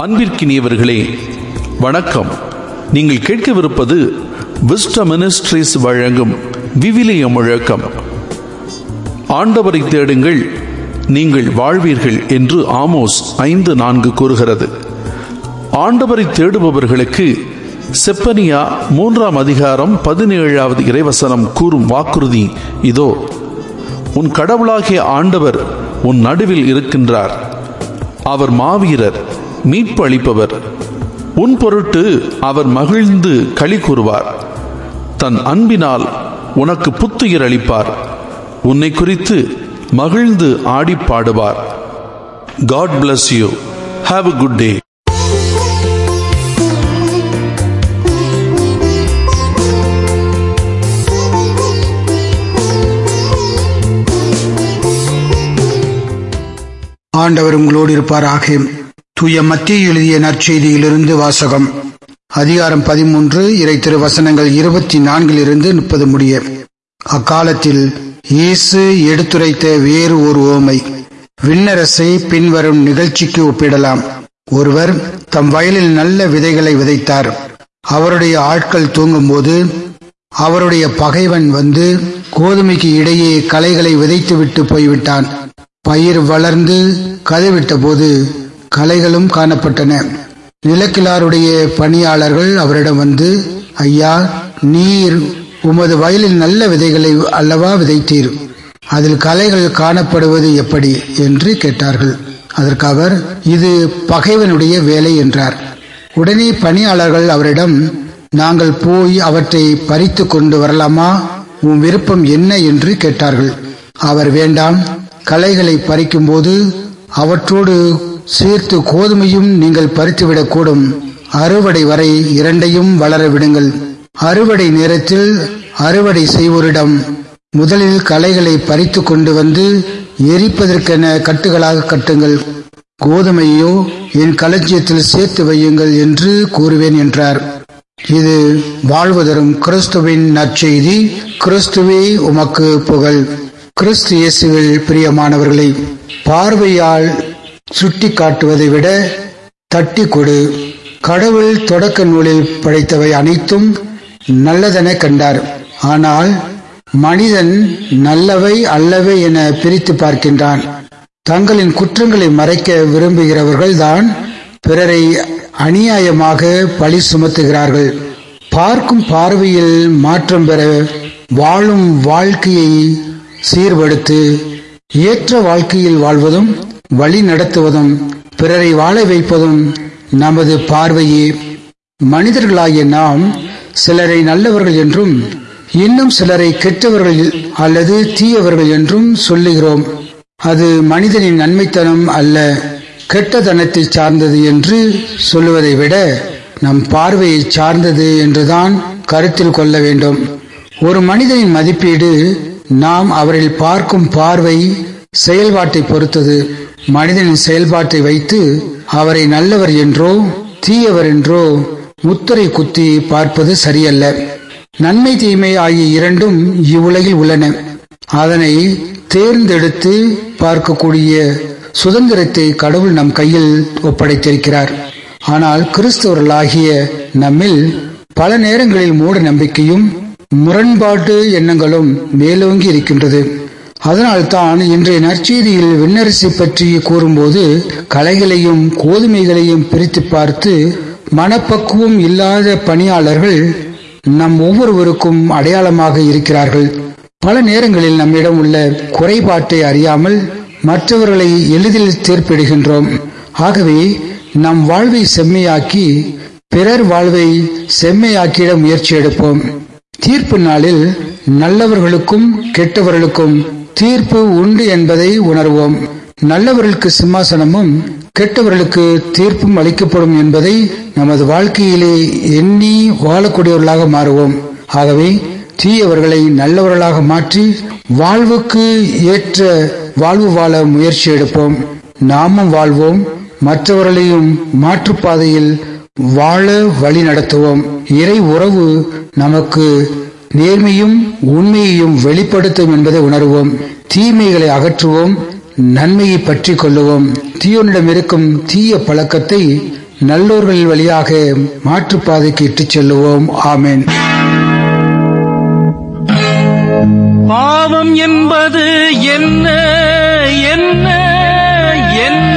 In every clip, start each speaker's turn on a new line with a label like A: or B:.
A: அன்பிற்கினியவர்களே வணக்கம் நீங்கள் கேட்கவிருப்பது விஸ்ட மினிஸ்ட்ரிஸ் வழங்கும் விவிலிய முழக்கம் ஆண்டவரை தேடுங்கள் நீங்கள் வாழ்வீர்கள் என்று ஆமோஸ் ஐந்து நான்கு கூறுகிறது ஆண்டவரை தேடுபவர்களுக்கு செப்பனியா மூன்றாம் அதிகாரம் பதினேழாவது இறைவசனம் கூறும் வாக்குறுதி இதோ உன் கடவுளாகிய ஆண்டவர் உன் நடுவில் இருக்கின்றார் அவர் மாவீரர் மீட்பு அளிப்பவர் உன் பொருட்டு அவர் மகிழ்ந்து களி கூறுவார் தன் அன்பினால் உனக்கு புத்துயிர் அளிப்பார் உன்னை குறித்து மகிழ்ந்து ஆடி பாடுவார் God bless you have a good day
B: ஆண்டவர் உங்களோடு இருப்பாராக தூய மத்திய எழுதிய நற்செய்தியிலிருந்து வாசகம் அதிகாரம் பதிமூன்று இறை திரு வசனங்கள் இருபத்தி நான்கிலிருந்து முப்பது முடிய அக்காலத்தில் இயேசு எடுத்துரைத்த வேறு ஒரு ஓமை விண்ணரசை பின்வரும் நிகழ்ச்சிக்கு ஒப்பிடலாம் ஒருவர் தம் வயலில் நல்ல விதைகளை விதைத்தார் அவருடைய ஆட்கள் தூங்கும்போது அவருடைய பகைவன் வந்து கோதுமைக்கு இடையே களைகளை விதைத்துவிட்டு போய்விட்டான் பயிர் வளர்ந்து கதைவிட்ட போது களைகளும் காணப்பட்டன நிலக்கிழாருடைய பணியாளர்கள் அவரிடம் வந்து ஐயா நீர் உமது வயலில் நல்ல விதைகளை அல்லவா விதைத்தீர் அதில் கலைகள் காணப்படுவது எப்படி என்று கேட்டார்கள் அதற்கு அவர் இது பகைவனுடைய வேலை என்றார் உடனே பணியாளர்கள் அவரிடம் நாங்கள் போய் அவற்றை பறித்து கொண்டு வரலாமா உன் விருப்பம் என்ன என்று கேட்டார்கள் அவர் வேண்டாம் களைகளை பறிக்கும்போது அவற்றோடு சேர்த்து கோதுமையும் நீங்கள் பறித்துவிடக்கூடும் அறுவடை வரை இரண்டையும் வளர விடுங்கள் அறுவடை நேரத்தில் அறுவடை செய்வோரிடம் முதலில் களைகளை பறித்து கொண்டு வந்து எரிப்பதற்கென கட்டுகளாக கட்டுங்கள் கோதுமையோ என் களஞ்சியத்தில் சேர்த்து வையுங்கள் என்று கூறுவேன் என்றார் இது வாழ்வு தரும் கிறிஸ்துவின் நற்செய்தி கிறிஸ்துவே உமக்கு புகழ் கிறிஸ்து இயேசுவில் பிரியமானவர்களை பார்வையால் சுட்டி காட்டுவதை விட தட்டி கொடு கடவுள் தொடக்க நூலில் படைத்தவை அனைத்தும் நல்லதென கண்டார் ஆனால் மனிதன் நல்லவை அல்லவை என பிரித்து பார்க்கின்றான் தங்களின் குற்றங்களை மறைக்க விரும்புகிறவர்கள் தான் பிறரை அநியாயமாக பழி சுமத்துகிறார்கள் பார்க்கும் பார்வையில் மாற்றம் பெற வாழும் வாழ்க்கையை சீர்படுத்து ஏற்ற வாழ்க்கையில் வாழ்வதும் வழி நடத்துவதும் பிறரை வாழ வைப்பதும் நமது பார்வையே மனிதர்களாகிய நாம் சிலரை நல்லவர்கள் என்றும் இன்னும் சிலரை கெட்டவர்கள் அல்லது தீயவர்கள் என்றும் சொல்லுகிறோம் அது மனிதனின் நன்மைத்தனம் அல்ல கெட்டதனத்தை சார்ந்தது என்று சொல்லுவதை விட நம் பார்வையை சார்ந்தது என்றுதான் கருத்தில் கொள்ள வேண்டும் ஒரு மனிதனின் மதிப்பீடு நாம் அவரில் பார்க்கும் பார்வை செயல்பாட்டை பொறுத்தது மனிதனின் செயல்பாட்டை வைத்து அவரை நல்லவர் என்றோ தீயவர் என்றோ முத்திரை குத்தி பார்ப்பது சரியல்ல நன்மை தீமை ஆகிய இரண்டும் இவ்வுலகில் உள்ளன அதனை தேர்ந்தெடுத்து பார்க்கக்கூடிய சுதந்திரத்தை கடவுள் நம் கையில் ஒப்படைத்திருக்கிறார் ஆனால் கிறிஸ்தவர்களாகிய நம்மில் பல நேரங்களில் மூட நம்பிக்கையும் முரண்பாட்டு எண்ணங்களும் மேலோங்கி இருக்கின்றது அதனால்தான் இன்றைய நற்செய்தியில் விண்ணரசை பற்றி கூறும்போது கலைகளையும் கோதுமைகளையும் பிரித்து பார்த்து மனப்பக்குவம் இல்லாத பணியாளர்கள் நம் ஒவ்வொருவருக்கும் அடையாளமாக இருக்கிறார்கள் பல நேரங்களில் நம்மிடம் உள்ள குறைபாட்டை அறியாமல் மற்றவர்களை எளிதில் தேர்ப்பிடுகின்றோம் ஆகவே நம் வாழ்வை செம்மையாக்கி பிறர் வாழ்வை செம்மையாக்கிட முயற்சி எடுப்போம் தீர்ப்பு நாளில் நல்லவர்களுக்கும் கெட்டவர்களுக்கும் தீர்ப்பு உண்டு என்பதை உணர்வோம் நல்லவர்களுக்கு சிம்மாசனமும் கெட்டவர்களுக்கு தீர்ப்பும் அளிக்கப்படும் என்பதை நமது வாழ்க்கையிலே எண்ணி வாழக்கூடியவர்களாக மாறுவோம் ஆகவே தீயவர்களை நல்லவர்களாக மாற்றி வாழ்வுக்கு ஏற்ற வாழ்வு வாழ முயற்சி எடுப்போம் நாமும் வாழ்வோம் மற்றவர்களையும் மாற்றுப்பாதையில் வாழ வழி நடத்துவோம் இறை உறவு நமக்கு நேர்மையும் உண்மையையும் வெளிப்படுத்தும் என்பதை உணர்வோம் தீமைகளை அகற்றுவோம் நன்மையை பற்றி கொள்ளுவோம் தீயோனிடம் இருக்கும் தீய பழக்கத்தை நல்லோர்கள் வழியாக மாற்றுப்பாதைக்கு இட்டுச் செல்லுவோம் ஆமேன்
C: பாவம் என்பது என்ன என்ன என்ன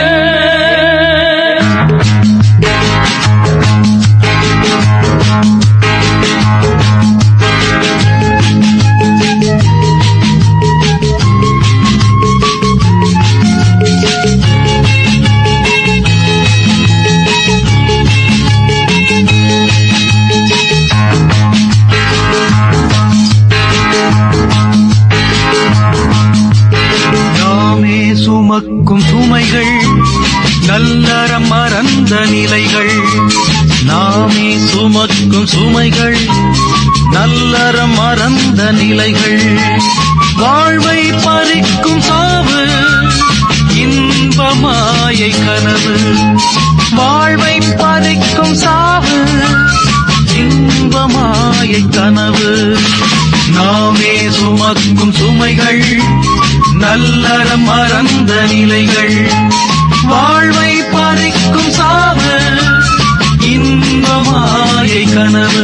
C: நாமே சுமக்கும் சுமைகள் நல்லறம் மறந்த நிலைகள் நாமே சுமக்கும் சுமைகள் நல்லறம் மறந்த நிலைகள் வாழ்வை பறிக்கும் சாவு இன்பமாயை கனவு வாழ்வை பறிக்கும் சாவு இன்பமாயை கனவு நாமே சுமக்கும் சுமைகள் நல்லறம் மறந்த நிலைகள் வாழ்வை பறிக்கும் சாவு இன்பமாயை கனவு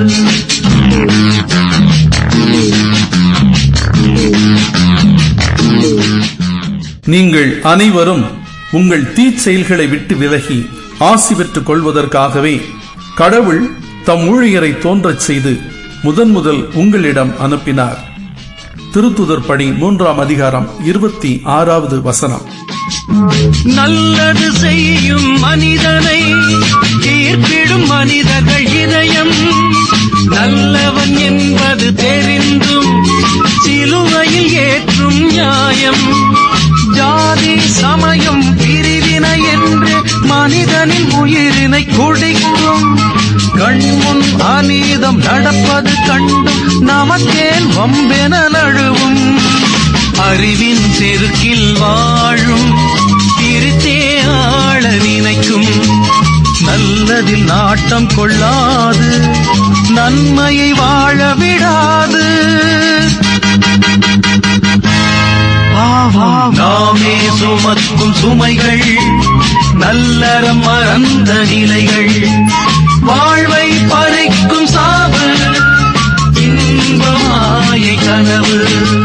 A: நீங்கள் அனைவரும் உங்கள் தீச் செயல்களை விட்டு விலகி ஆசி பெற்றுக் கொள்வதற்காகவே கடவுள் தம் ஊழியரை தோன்றச் செய்து முதன் முதல் உங்களிடம் அனுப்பினார் திருத்துதர் பணி மூன்றாம் அதிகாரம் இருபத்தி ஆறாவது வசனம்
C: நல்லது செய்யும் மனிதனை தீர்ப்பிடும் மனிதர்கள் இதயம் நல்லவன் என்பது தெரிந்தும் சிலுவையில் ஏற்றும் நியாயம் ஜாதி சமயம் பிரிவினை என்று மனிதனின் உயிரினை குடிக்கும் கண்முன் அநீதம் நடப்பது கண்டும் நமக்கேன் வம்பென நழுவும் அறிவின் செருக்கில் வாழும் திருத்தே ஆள நினைக்கும் நல்லதில் நாட்டம் கொள்ளாது நன்மையை வாழ விடாது நாமே சுமக்கும் சுமைகள் நல்லறம் மறந்த நிலைகள் வாழ்வை பறிக்கும் சாவு இன்பமாயை கனவு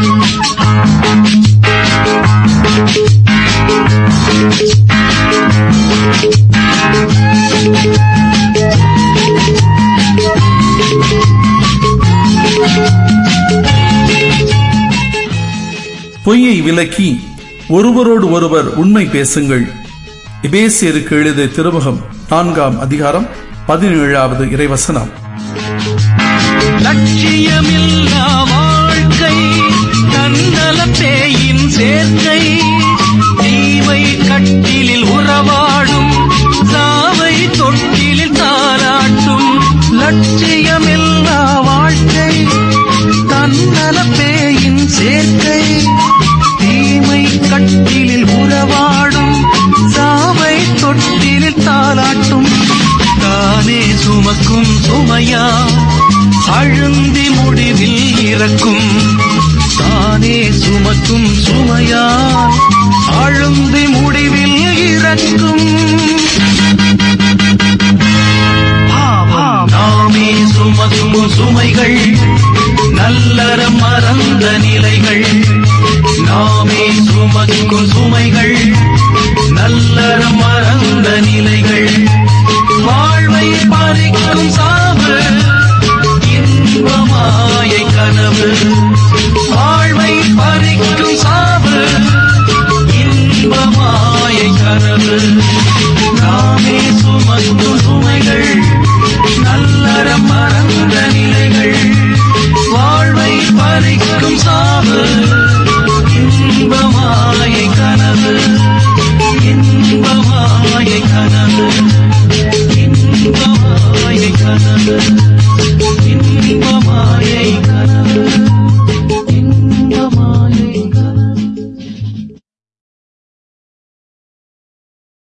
A: பொய்யை விலக்கி ஒருவரோடு ஒருவர் உண்மை பேசுங்கள் எபேசியருக்கு எழுதிய திருமுகம் நான்காம் அதிகாரம் பதினேழாவது இறைவசனம்
C: லட்சியமில்லா வாழ்க்கை தன்னல பேயின் சேர்க்கை தீவை கட்டிலில் உறவாடும் சாவை தொட்டிலில் தாராட்டும் லட்சியமில்லா வாழ்க்கை தன்னல பேயின் சேர்க்கை தீமை கட்டிலில் உறவாடும் சாவை தொட்டிலில் தாளாட்டும் தானே சுமக்கும் சுமையா அழுந்தி முடிவில் இறக்கும் தானே சுமக்கும் சுமையா அழுந்தி முடிவில் இறக்கும் நாமே சுமக்கும் சுமைகள் நல்லறம் மறந்த நிலைகள் நாமே சுமக்கும் சுமைகள் நல்லறம் மறந்த நிலைகள் வாழ்வை பறிக்கும் சாவு இன்பமாயை கனவு வாழ்வை பறிக்கும் சாவு இன்பமாயை கனவு நாமே சுமக்கும் சுமைகள் நல்லறம் மறந்த நிலைகள் வாழ்வை பறிக்கும் சாவு இன்பமாயை கனவு இன்பமாயை கனவு